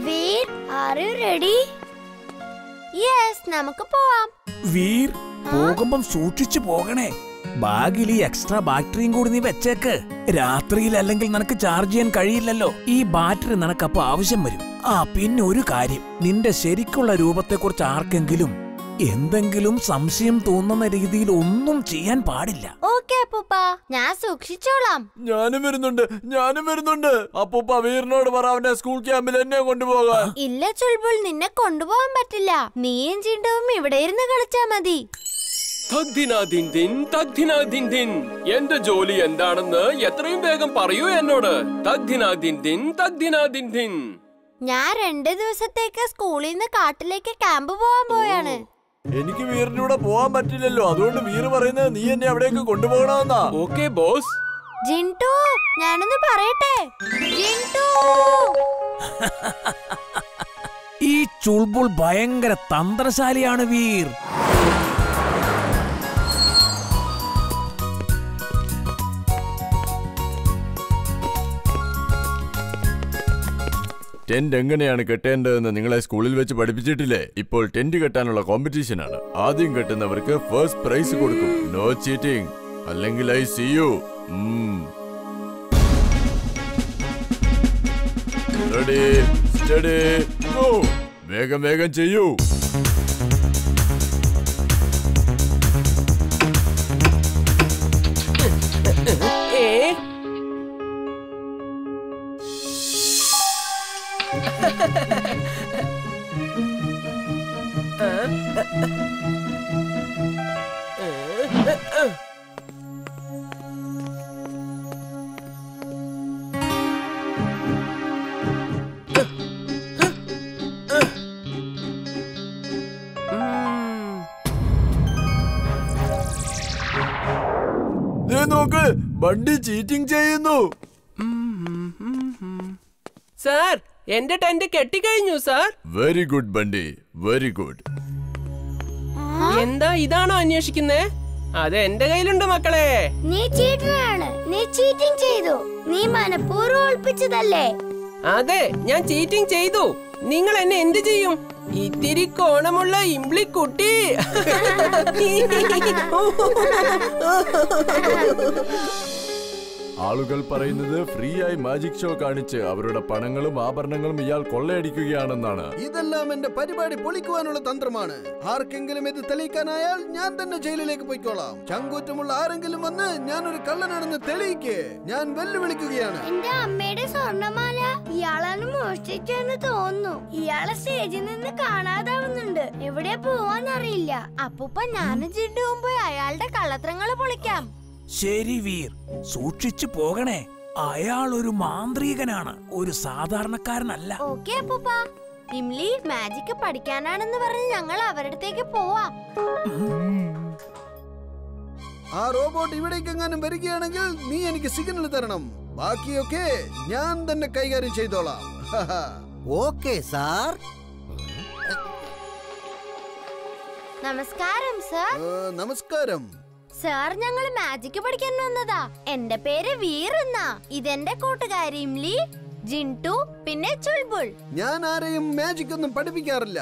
Veer are you ready yes നമുക്ക് പോവാം വീർ പോകുമ്പം സൂക്ഷിച്ചു പോകണേ ബാഗിൽ ഈ എക്സ്ട്രാ ബാറ്ററിയും കൂടി നീ വെച്ചേക്ക് രാത്രിയിൽ അല്ലെങ്കിൽ നിനക്ക് ചാർജ് ചെയ്യാൻ കഴിയില്ലല്ലോ ഈ ബാറ്ററി നിനക്കപ്പോ ആവശ്യം വരും ആ പിന്നെ ഒരു കാര്യം നിന്റെ ശരിക്കുള്ള രൂപത്തെക്കുറിച്ച് ആർക്കെങ്കിലും എന്തെങ്കിലും സംശയം തോന്നുന്ന രീതിയിൽ ഒന്നും ചെയ്യാൻ പാടില്ല ഓക്കെ അപ്പൂപ്പ ഞാൻ സൂക്ഷിച്ചോളാം ഞാനും വരുന്നുണ്ട് ഞാനും വരുന്നുണ്ട് അപ്പൂപ്പ വീറിനോട് പറ അവന്റെ സ്കൂൾ ക്യാമ്പിൽ എന്നെ കൊണ്ടുപോകാൻ ഇല്ല ചുൾബുൾ നിന്നെ കൊണ്ടുപോകാൻ പറ്റില്ല നീയും ചിണ്ടവും ഇവിടെ ഇരുന്ന് കളിച്ചാ മതി തഗ്ദിനാദിൻദിൻ തഗ്ദിനാദിൻദിൻ എന്റെ ജോലി എന്താണെന്ന് എത്രയും വേഗം പറയൂ എന്നോട് തഗ്ദിനാദിൻദിൻ തഗ്ദിനാദിൻദിൻ ഞാൻ രണ്ട് ദിവസത്തേക്ക് സ്കൂളിൽ നിന്ന് കാട്ടിലേക്ക് ക്യാമ്പ് പോവാൻ പോയാണ് എനിക്ക് വീറിന്റെ കൂടെ പോകാൻ പറ്റില്ലല്ലോ അതുകൊണ്ട് വീറ് പറയുന്നത് നീ എന്നെ അവിടേക്ക് കൊണ്ടുപോകണമെന്നാ ഓക്കെ ബോസ് ജിൻടു ഞാനൊന്ന് പറയട്ടെ ജിൻടു ഈ ചുൾബുൾ ഭയങ്കര തന്ത്രശാലിയാണ് വീർ ടെന്റ് എങ്ങനെയാണ് കെട്ടേണ്ടതെന്ന് നിങ്ങളെ സ്കൂളിൽ വെച്ച് പഠിപ്പിച്ചിട്ടില്ലേ ഇപ്പോൾ ടെന്റ് കെട്ടാനുള്ള കോമ്പറ്റീഷൻ ആണ് ആദ്യം കെട്ടുന്നവർക്ക് ഫസ്റ്റ് പ്രൈസ് കൊടുക്കും നോ ചീറ്റിംഗ് അല്ലെങ്കിൽ I see you ready steady go വേഗം വേഗം ചെയ്യൂ ഏ ദേ നോക്ക് ബണ്ടി ചീറ്റിംഗ് ചെയ്യുന്നു സാർ എന്റെ ടെന്റ് കെട്ടിക്കഴിഞ്ഞു sir very good Bunty very good എന്താ ഇതാണോ അന്വേഷിക്കുന്നേ അത് എന്റെ കയ്യിലുണ്ട് മക്കളെ നീ ചീറ്ററാണ് നീ ചീറ്റിംഗ് ചെയ്തു നീ മനഃപൂർവ്വം ഒളിപ്പിച്ചതല്ലേ അതെ ഞാൻ ചീറ്റിംഗ് ചെയ്തു നിങ്ങൾ എന്നെ എന്ത് ചെയ്യും ഇത്തിരി കോണമുള്ള ഇംബ്ലിക്കുട്ടി ആളുകൾ പറയുന്നത് ഫ്രീ ആയി മാജിക് ഷോ കാണിച്ച് അവരുടെ പണങ്ങളും ആഭരണങ്ങളും ഇയാൾ കൊള്ളയടിക്കുകയാണെന്നാണ് ഇതെല്ലാം എന്റെ പരിപാടി പൊളിക്കുവാനുള്ള തന്ത്രമാണ് ആർക്കെങ്കിലും ഇത് തെളിയിക്കാനായാൽ ഞാൻ തന്നെ ജയിലിലേക്ക് പോയിക്കോളാം ചങ്കൂറ്റമുള്ള ആരെങ്കിലും വന്ന് ഞാൻ ഒരു കള്ളനാണെന്ന് തെളിയിക്ക് ഞാൻ വെല്ലുവിളിക്കുകയാണ് എന്റെ അമ്മയുടെ സ്വർണ്ണമാല ഇയാളാണ് മോഷ്ടിച്ചെന്ന് തോന്നുന്നു ഇയാളെ സ്റ്റേജിൽ നിന്ന് കാണാതാവുന്നുണ്ട് എവിടെ പോവാന്നറിയില്ല അപ്പൂപ്പ ഞാനും ചിണ്ടുവും പോയി അയാളുടെ കള്ളത്രങ്ങള് പൊളിക്കാം ശരി വീർ സൂക്ഷിച്ചു പോകണേ അയാൾ ഒരു മാന്ത്രികനാണ് ഒരു സാധാരണക്കാരനല്ല ഓക്കെ അപ്പൂപ്പ ഇംലി മാജിക് പഠിക്കാനാണെന്ന് പറഞ്ഞ് ഞങ്ങൾ അവരുടെ അടുത്തേക്ക് പോവാം ആ റോബോട്ട് ഇവിടേക്ക് എങ്ങാനും വരികയാണെങ്കിൽ നീ എനിക്ക് സിഗ്നൽ തരണം ബാക്കിയൊക്കെ ഞാൻ തന്നെ കൈകാര്യം ചെയ്തോളാം ഓക്കെ സാർ നമസ്കാരം സർ ഏ, നമസ്കാരം സാർ ഞങ്ങൾ മാജിക് പഠിക്കാൻ വന്നതാ എന്റെ പേര് വീർ എന്നാ ഇതെന്റെ കൂട്ടുകാരി ഇംലി ജിൻടു പിന്നെ ചുൾബുൾ ഞാൻ ആരെയും മാജിക് ഒന്നും പഠിപ്പിക്കാറില്ല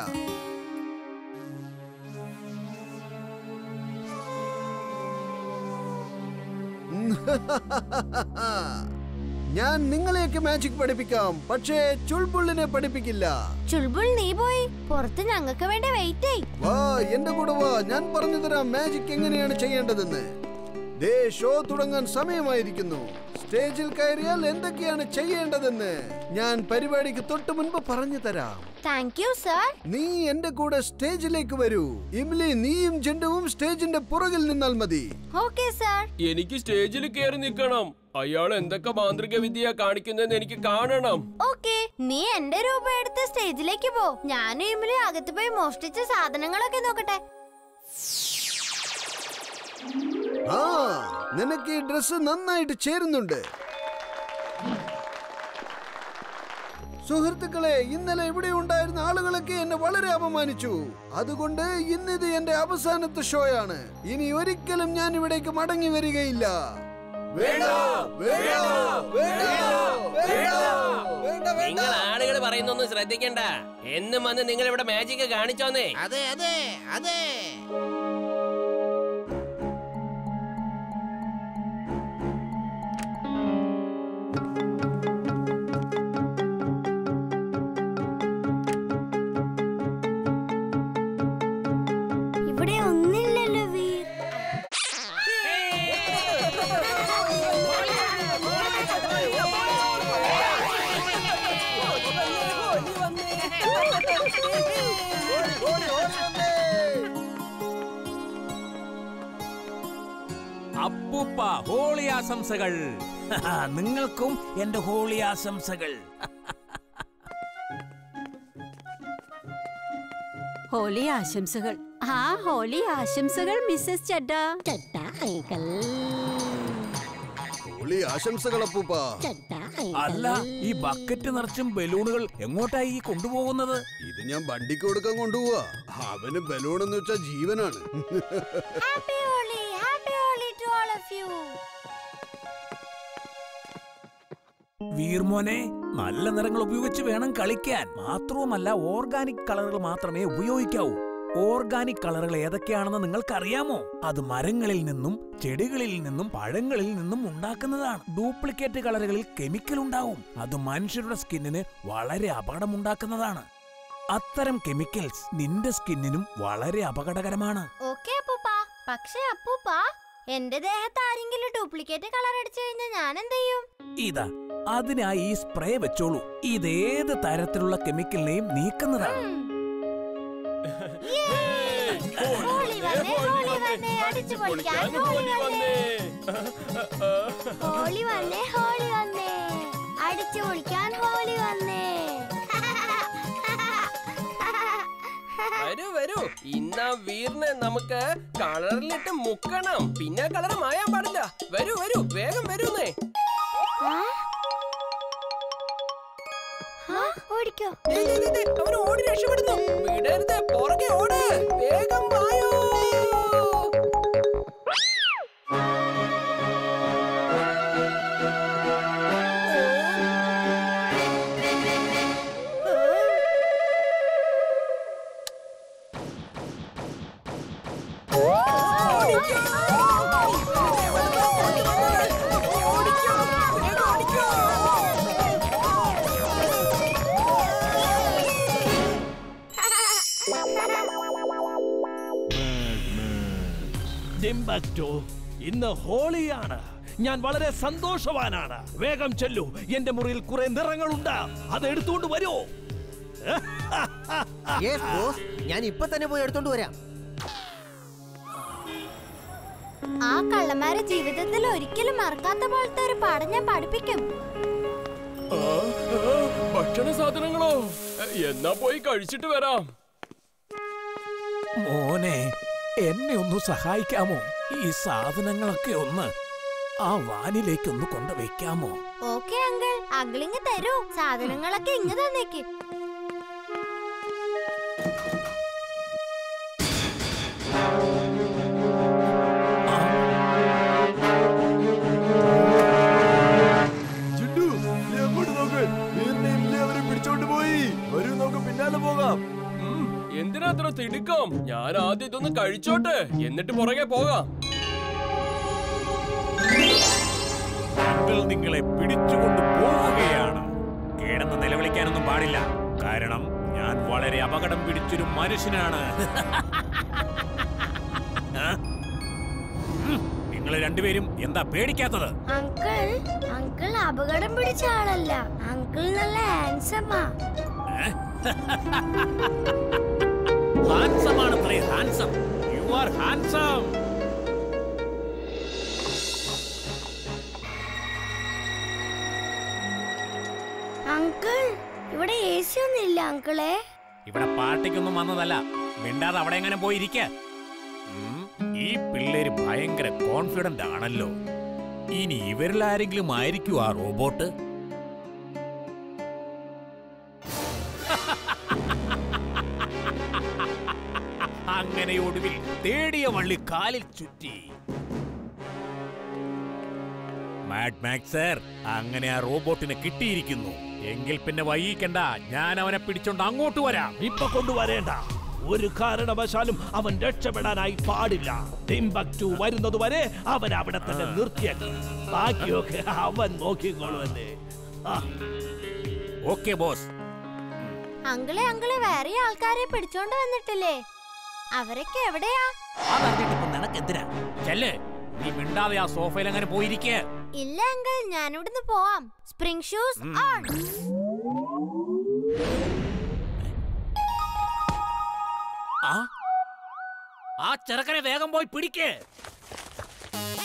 ഞാൻ നിങ്ങളെയൊക്കെ മാജിക് പഠിപ്പിക്കാം പക്ഷേ ചുൾബുള്ളിനെ പഠിപ്പിക്കില്ല ചുൾബുൾ നീ പോയി പുറത്ത് ഞങ്ങൾക്ക് വേണ്ടി വെയിറ്റ് ചെയ് വാ എന്റെ കൂടെ വാ ഞാൻ പറഞ്ഞു തരാം മാജിക് എങ്ങനെയാണ് ചെയ്യേണ്ടതെന്ന് ദേ ഷോ തുടങ്ങാൻ സമയമായിരിക്കുന്നു സ്റ്റേജിൽ കയറിയാൽ എന്തൊക്കെയാണ് ചെയ്യേണ്ടതെന്ന് ഞാൻ പരിപാടിക്ക് തൊട്ട് മുൻപ് പറഞ്ഞു തരാം താങ്ക് യു സർ നീ എന്റെ കൂടെ സ്റ്റേജിലേക്ക് വരൂ ഇംലി നീയും ജെണ്ടുവും സ്റ്റേജിന്റെ പുറകിൽ നിന്നാൽ മതി ഓക്കെ സർ എനിക്ക് സ്റ്റേജിൽ കയറി നിൽക്കണം അയാൾ എന്തൊക്കെ മാന്ത്രിക വിദ്യ കാണിക്കുന്നതെന്ന് എനിക്ക് കാണണം ഓക്കെ നീ എന്റെ രൂപ എടുത്ത് സ്റ്റേജിലേക്ക് പോ ഞാനും ഇമ്മിലും അകത്ത് പോയി മോഷ്ടിച്ച സാധനങ്ങളൊക്കെ നോക്കട്ടെ ആ നിനക്ക് ഈ ഡ്രസ് നന്നായിട്ട് ചേരുന്നുണ്ട് സുഹൃത്തുക്കളെ ഇന്നലെ ഇവിടെ ഉണ്ടായിരുന്ന ആളുകളൊക്കെ എന്നെ വളരെ അപമാനിച്ചു അതുകൊണ്ട് ഇന്നിത് എന്റെ അവസാനത്തെ ഷോയാണ് ഇനി ഒരിക്കലും ഞാൻ ഇവിടേക്ക് മടങ്ങി വരികയില്ല വേണ്ട വേണ്ട വേണ്ട വേണ്ട വേണ്ട നിങ്ങൾ ആളുകൾ പറയുന്നൊന്നും ശ്രദ്ധിക്കണ്ട എന്നും വന്ന് നിങ്ങൾ ഇവിടെ മാജിക് കാണിച്ചോന്നേ അതെ അതെ അതെ ഇവിടെ ഒന്നില്ലല്ലോ വീർ അപ്പൂപ്പ ഹോളി ആശംസകൾ നിങ്ങൾക്കും എന്റെ ഹോളി ആശംസകൾ ഹോളി ആശംസകൾ ആ ഹോളി ആശംസകൾ മിസ്സസ് ചഡ്ഡ ഹോളി ആശംസകൾ അപ്പൂപ്പ അല്ല ഈ ബക്കറ്റ് നിറച്ചും ബലൂണുകൾ എങ്ങോട്ടായി ഈ കൊണ്ടുപോകുന്നത് ഇത് ഞാൻ വണ്ടിക്ക് കൊടുക്കാൻ കൊണ്ടുപോവാ അവന് ബലൂൺ എന്ന് വെച്ചാ ജീവനാണ് happy Holi happy Holi to all of you വീർമോനെ നല്ല നിറങ്ങൾ ഉപയോഗിച്ച് വേണം കളിക്കാൻ മാത്രവുമല്ല ഓർഗാനിക് കളറുകൾ മാത്രമേ ഉപയോഗിക്കാവൂ ഓർഗാനിക് കളറുകൾ ഏതൊക്കെയാണെന്ന് നിങ്ങൾക്കറിയാമോ അത് മരങ്ങളിൽ നിന്നും ചെടികളിൽ നിന്നും പഴങ്ങളിൽ നിന്നും ഉണ്ടാക്കുന്നതാണ് ഡ്യൂപ്ലിക്കേറ്റ് കളറുകളിൽ കെമിക്കൽ ഉണ്ടാവും അത് മനുഷ്യരുടെ സ്കിന്നിന് വളരെ അപകടമുണ്ടാക്കുന്നതാണ് അത്തരം കെമിക്കൽസ് നിന്റെ സ്കിന്നിനും വളരെ അപകടകരമാണ് ഓക്കെ അപ്പൂപ്പ പക്ഷേ അപ്പൂപ്പ എന്റെ ദേഹത്ത് ആരെങ്കിലും ഡ്യൂപ്ലിക്കേറ്റ് കളർ അടിച്ചു കഴിഞ്ഞാൽ ഞാൻ എന്ത് ചെയ്യും ഇതാ അതിനായി ഈ സ്പ്രേ വെച്ചോളൂ ഇതേത് തരത്തിലുള്ള കെമിക്കലിനെയും നീക്കുന്നതാണ് ഹോളി വന്നേ ഹോളി വന്നേ അടിച്ചു പൊളിക്കാൻ ഹോളി വന്നേ ഹോളി വന്നേ ഹോളി വന്നേ അടിച്ചു പൊളിക്കാൻ ഹോളി വന്നേ വരൂ വരൂ ഇന്നാ വീറിനെ നമുക്ക് കളറിലിട്ട് മുക്കണം പിന്നെ കളർ മായാൻ പാടില്ല വരൂ വരൂ വേഗം വരൂന്നേ ആ? ആ, ഓടിക്കോ ദേ, ദേ, ദേ, ദേ, അവൻ ഓടി രക്ഷപ്പെടുന്നു വിടരുത് പുറകെ ഓട് വേഗം വായോ ഡിംബക്ടോ ഇന്ന് ഹോളിയാണ് ഞാൻ വളരെ സന്തോഷവാനാണ് വേഗം ചെല്ലു എന്റെ മുറിയിൽ കുറെ നിറങ്ങളുണ്ട് അത് എടുത്തുകൊണ്ട് വരൂ യെസ് ബോസ് ഞാൻ ഇപ്പൊ തന്നെ പോയി എടുത്തോണ്ട് വരാം ആ കള്ളന്മാരെ ജീവിതത്തിൽ ഒരിക്കലും മറക്കാത്ത പോലത്തെ ഒരു പാഠം ഞാൻ പഠിപ്പിക്കും ഭക്ഷണ സാധനങ്ങളോ എന്നാ പോയി കഴിച്ചിട്ട് വരാം മോനെ എന്നെ ഒന്ന് സഹായിക്കാമോ ഈ സാധനങ്ങളൊക്കെ ഒന്ന് ആ വാനിലേക്കൊന്ന് കൊണ്ടുവയ്ക്കാമോ ഓക്കെ അങ്കിൾ അങ്കിളിങ് തരൂ സാധനങ്ങളൊക്കെ ഇങ്ങ് തന്നേക്ക് ചിണ്ടു നീ അങ്ങോട്ട് നോക്ക് വീറിനെ ഇല്ലേ അവരെ പിടിച്ചോണ്ട് പോയി വരൂ നമുക്ക് പിന്നാലെ പോകാം ഉം, എന്തിനാ അത്ര തിടുക്കം ഞാൻ ആദ്യം ഇതൊന്ന് കഴിച്ചോട്ടെ എന്നിട്ട് പുറകെ പോകാം ഞങ്ങൾ നിങ്ങളെ പിടിച്ചുകൊണ്ട് പോവുകയാണ് കിടന്ന് നിലവിളിക്കാനൊന്നും പാടില്ല കാരണം ഞാൻ വളരെ അപകടം പിടിച്ചൊരു മനുഷ്യനാണ് നിങ്ങൾ രണ്ടുപേരും എന്താ പേടിക്കാത്തത് അങ്കിൾ അങ്കിൾ അപകടം പിടിച്ച ആളല്ല അങ്കിൾ നല്ല ഹാൻസമാ ഹാൻസം ആണ് handsome you are handsome uncle ഇവിടെ എ സി ഒന്നും ഇല്ല അങ്കിളെ ഇവിടെ പാർട്ടിക്കൊന്നും വന്നതല്ല മിണ്ടാതെ അവിടെ എങ്ങനെ പോയിരിക്ക ഈ പിള്ളേര് ഭയങ്കര കോൺഫിഡന്റ് ആണല്ലോ ഇനി ഇവരിൽ ആരെങ്കിലും ആയിരിക്കും ആ റോബോട്ട് അങ്ങനെ ഒടുവിൽ തേടിയ വള്ളി കാലിൽ ചുറ്റി മാഡ് മാക്സർ അങ്ങനെ ആ റോബോട്ടിനെ കിട്ടിയിരിക്കുന്നു എങ്കിൽ പിന്നെ വൈകിക്കണ്ട ഞാൻ അവനെ പിടിച്ചോണ്ട് അങ്ങോട്ട് വരാം ഇപ്പൊ കൊണ്ടുവരേണ്ട ഒരു കാരണവശാലും അവൻ രക്ഷപ്പെടാനായി പാടില്ല ടിംബക്ടു വരുന്നത് വരെ അവൻ അവിടെ തന്നെ നിർത്തിയേക്കും ബാക്കിയൊക്കെ അവൻ നോക്കിക്കോളുമല്ലേ ആ, ഓക്കെ ബോസ് അങ്കിളെ അങ്കിളെ വേറെ ആൾക്കാരെ പിടിച്ചോണ്ട് വന്നിട്ടില്ലേ അവരൊക്കെ എവിടെയാ അതറിഞ്ഞിട്ട് ഇപ്പൊ നിനക്ക് എന്തിനാ ചെല്ല് നീ മിണ്ടാതെ ആ സോഫയിൽ അങ്ങനെ പോയിരിക്കേ ഇല്ല അങ്കിൾ ഞാൻ ഇവിടുന്ന് പോവാം സ്പ്രിംഗ് ഷൂസ് ഓൺ ആ ആ ചെറുക്കനെ വേഗം പോയി പിടിക്കേ